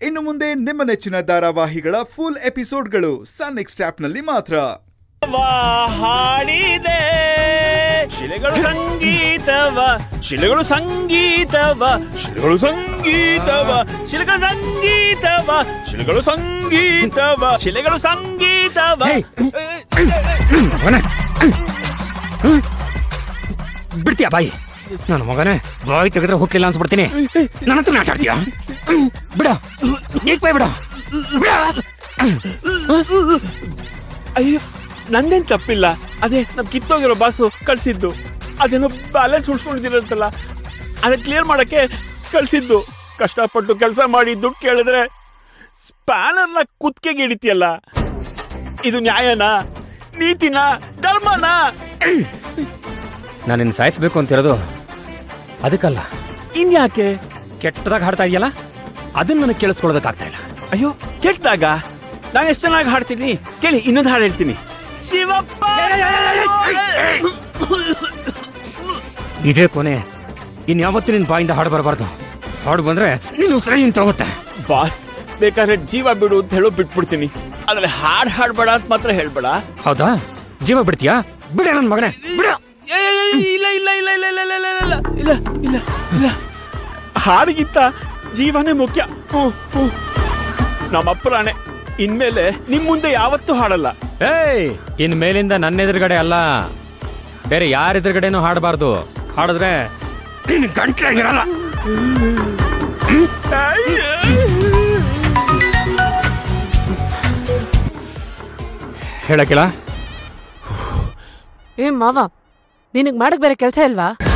ಇನ್ನು ಮುಂದೆ ನಿಮ್ಮ ನೆಚ್ಚಿನ ಧಾರಾವಾಹಿಗಳ ಫುಲ್ ಎಪಿಸೋಡ್ಗಳು ಸನ್ ನೆಕ್ಸ್ಟ್ ಆಪ್ನಲ್ಲಿ ಮಾತ್ರ ಹಾಡಿದೆ ಶಿಲೆಗಳು ಸಂಗೀತವ ಶಿಲೆಗಳು ಸಂಗೀತವ ಶಿಲೆಗಳು ಸಂಗೀತವ ಶಿಲೆಗಳು ಸಂಗೀತವ ಶಿಲೆಗಳು ಸಂಗೀತವ ಶಿಲೆಗಳು ಸಂಗೀತವ ಮಗನೇ ಬಿಡ್ತೀಯ ಬಾಯಿ ನನ್ನ ಮಗನೇ ಬಾಯಿ ತೆಗೆದ್ರೆ ಹುಟ್ಲಿಲ್ಲ ಅನ್ಸ್ಬಿಡ್ತೀನಿ ನನ್ನ ಹತ್ರ ಆಟ ಆಡ್ತೀಯ ಬಿಡ ಈಗ ಬಾಯ್ ಬಿಡ ಬಿಡ ಅಯ್ಯೋ ನಂದೇನ್ ತಪ್ಪಿಲ್ಲ ಅದೇ ನಮ್ ಕಿತ್ತೋಗಿರೋ ಬಾಸು ಕಳ್ಸಿದ್ದು ಅದೇನೋ ಬ್ಯಾಲೆನ್ಸ್ ಉಳ್ಸ್ಕೊಂಡಿದ್ದೀರಂತಲ್ಲ ಅದನ್ನ ಕ್ಲಿಯರ್ ಮಾಡಕ್ಕೆ ಕಳ್ಸಿದ್ದು ಕಷ್ಟಪಟ್ಟು ಕೆಲಸ ಮಾಡಿ ದುಡ್ಡು ಕೇಳಿದ್ರೆ ಸ್ಪ್ಯಾನರ್ನ ಕುತ್ತಿಗೆಗೆ ಹಿಡಿತಿಯಲ್ಲ ಇದು ನ್ಯಾಯನಾ ನೀತಿನ ಧರ್ಮನಾ ನಾನು ನಿನ್ನ ಸಾಯಿಸ್ಬೇಕು ಅಂತಿರೋದು ಅದಕ್ಕಲ್ಲ ಇನ್ಯಾಕೆ ಕೆಟ್ಟದಾಗ ಹಾಡ್ತಾ ಇದೆಯಲ್ಲ ಅದನ್ನ ನನಗೆ ಕೇಳಿಸ್ಕೊಳ್ಳೋದಕ್ಕಾಗ್ತಾ ಇಲ್ಲ ಅಯ್ಯೋ ಕೆಟ್ಟದಾಗ ನಾನು ಎಷ್ಟು ಚೆನ್ನಾಗಿ ಹಾಡ್ತೀನಿ ಕೇಳಿ ಇನ್ನೊಂದು ಹಾಡು ಹೇಳ್ತೀನಿ ಶಿವಪ್ಪ ಇದೇ ಕೊನೆ ಇನ್ಯಾವತ್ತೂ ನಿನ್ನ ಬಾಯಿಂದ ಹಾಡು ಬರಬಾರ್ದು ಹಾಡು ಬಂದ್ರೆ ನೀನು ಸರಿ ನಿಂತು ಹೋಗುತ್ತೆ ಬಾಸ್ ಬೇಕಾದ್ರೆ ಜೀವ ಬಿಡು ಅಂತ ಹೇಳೋ ಬಿಟ್ಬಿಡ್ತೀನಿ ಆದ್ರೆ ಹಾಡ್ ಹಾಡ್ಬೇಡ ಅಂತ ಮಾತ್ರ ಹೇಳ್ಬೇಡ ಹೌದಾ ಜೀವ ಬಿಡ್ತೀಯಾ ಬಿಡ ನನ್ನ ಮಗನೇ ಬಿಡ ಏ, ಏ, ಏ, ಇಲ್ಲ ಇಲ್ಲ ಇಲ್ಲ ಇಲ್ಲ ಇಲ್ಲ ಇಲ್ಲ ಇಲ್ಲ ಇಲ್ಲ ಇಲ್ಲ ಇಲ್ಲ ಇಲ್ಲ ಹಾಡಿಗಿಂತ ಜೀವನೇ ಮುಖ್ಯ ಹ್ಞೂ ಹ್ಞೂ ನಮ್ಮ ಅಪ್ಪರಾಣೆ ಇನ್ಮೇಲೆ ನಿಮ್ ಮುಂದೆ ಯಾವತ್ತೂ ಹಾಡಲ್ಲ ಏಯ್ ಇನ್ ಮೇಲಿಂದ ನನ್ನ ಎದುರುಗಡೆ ಅಲ್ಲ ಬೇರೆ ಯಾರ ಎದುರುಗಡೆನೂ ಹಾಡಬಾರ್ದು ಹಾಡಿದ್ರೆ ನಿನ್ ಗಂಟ್ಲಾಗಿರಲ್ಲ ಹೇಳಕ್ಕಿಲ್ಲ ಏ ಮಾವ ನಿನಗ್ ಮಾಡಕ್ ಬೇರೆ ಕೆಲ್ಸ ಇಲ್ವಾ